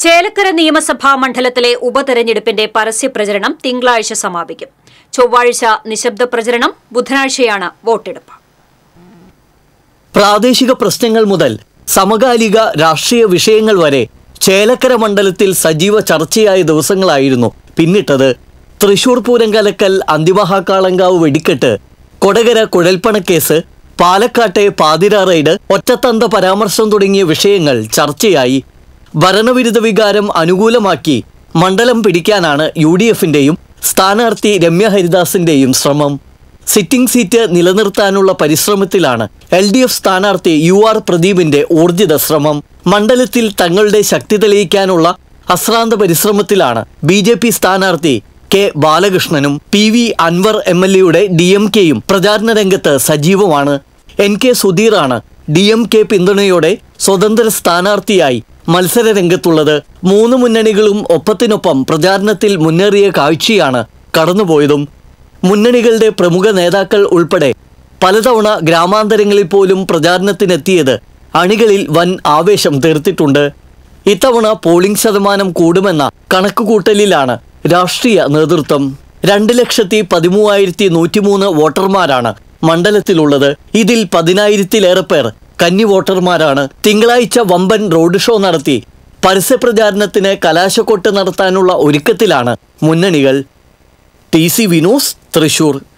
ചേലക്കര നിയമസഭാ മണ്ഡലത്തിലെ ഉപതെരഞ്ഞെടുപ്പിന്റെ പരസ്യ പ്രചരണം തിങ്കളാഴ്ച സമാപിക്കും ചൊവ്വാഴ്ച നിശബ്ദ പ്രചരണം ബുധനാഴ്ചയാണ് വോട്ടെടുപ്പ് പ്രാദേശിക പ്രശ്നങ്ങൾ മുതൽ സമകാലിക രാഷ്ട്രീയ വിഷയങ്ങൾ വരെ ചേലക്കര മണ്ഡലത്തിൽ സജീവ ചർച്ചയായ ദിവസങ്ങളായിരുന്നു പിന്നിട്ടത് തൃശൂർ പൂരം കലക്കൽ അന്തിമഹാക്കാളങ്കാവ് വെടിക്കെട്ട് കൊടകര കുഴൽപ്പണക്കേസ് പാലക്കാട്ടെ പാതിര റൈഡ് ഒറ്റത്തന്ത പരാമർശം തുടങ്ങിയ വിഷയങ്ങൾ ചർച്ചയായി ഭരണവിരുദ്ധ വികാരം അനുകൂലമാക്കി മണ്ഡലം പിടിക്കാനാണ് യു ഡി എഫിന്റെയും സ്ഥാനാർത്ഥി രമ്യ ഹരിദാസിന്റെയും ശ്രമം സിറ്റിംഗ് സീറ്റ് നിലനിർത്താനുള്ള പരിശ്രമത്തിലാണ് എൽ ഡി എഫ് സ്ഥാനാർത്ഥി യു ആർ പ്രദീപിന്റെ ഊർജിത ശ്രമം മണ്ഡലത്തിൽ തങ്ങളുടെ ശക്തി തെളിയിക്കാനുള്ള അശ്രാന്ത പരിശ്രമത്തിലാണ് ബി ജെ പി സ്ഥാനാർത്ഥി കെ ബാലകൃഷ്ണനും P V Anwar M L എയുടെ ഡി എം കെയും പ്രചാരണ രംഗത്ത് സജീവമാണ് എൻ കെ സുധീറാണ് ഡി എം കെ പിന്തുണയോടെ സ്വതന്ത്ര സ്ഥാനാർത്ഥിയായി മത്സര രംഗത്തുള്ളത് മൂന്ന് മുന്നണികളും ഒപ്പത്തിനൊപ്പം പ്രചാരണത്തിൽ മുന്നേറിയ കാഴ്ചയാണ് കടന്നുപോയതും മുന്നണികളുടെ പ്രമുഖ നേതാക്കൾ ഉൾപ്പെടെ പലതവണ ഗ്രാമാന്തരങ്ങളിൽ പോലും പ്രചാരണത്തിനെത്തിയത് അണികളിൽ വൻ ആവേശം തീർത്തിട്ടുണ്ട് ഇത്തവണ പോളിംഗ് ശതമാനം കൂടുമെന്ന കണക്കുകൂട്ടലിലാണ് രാഷ്ട്രീയ നേതൃത്വം രണ്ട് ലക്ഷത്തി പതിമൂവായിരത്തി നൂറ്റിമൂന്ന് വോട്ടർമാരാണ് മണ്ഡലത്തിലുള്ളത് ഇതിൽ പതിനായിരത്തിലേറെ പേർ കന്നി വോട്ടർമാരാണ് തിങ്കളാഴ്ച വമ്പൻ റോഡ് ഷോ നടത്തി പരസ്യപ്രചാരണത്തിന് കലാശക്കൊട്ട് നടത്താനുള്ള ഒരുക്കത്തിലാണ് മുന്നണികൾ ടി സി വിനോസ് തൃശൂർ